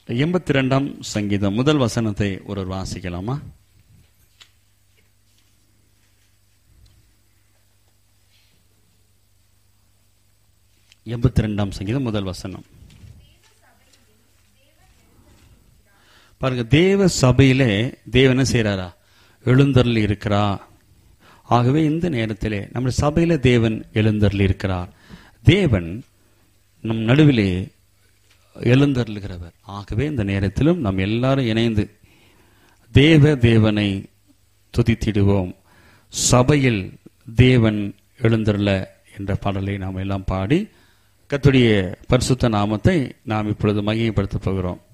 எண்பத்தி ரெண்டாம் சங்கீதம் முதல் வசனத்தை ஒரு வாசிக்கலாமா எண்பத்தி ரெண்டாம் சங்கீதம் முதல் வசனம் பாருங்க தேவ சபையிலே தேவன் என்ன செய்யறாரா எழுந்தருள் இருக்கிறா ஆகவே இந்த நேரத்திலே நம்ம சபையில தேவன் எழுந்தருள் இருக்கிறார் தேவன் நம் நடுவிலே எழுந்தருளுகிறவர் ஆகவே இந்த நேரத்திலும் நாம் எல்லாரும் இணைந்து தேவ தேவனை துதித்திடுவோம் சபையில் தேவன் எழுந்தருள என்ற பாடலை நாம் எல்லாம் பாடி கர்த்தருடைய பரிசுத்த நாமத்தை நாம் இப்பொழுது மகிமைப்படுத்தப் போகிறோம்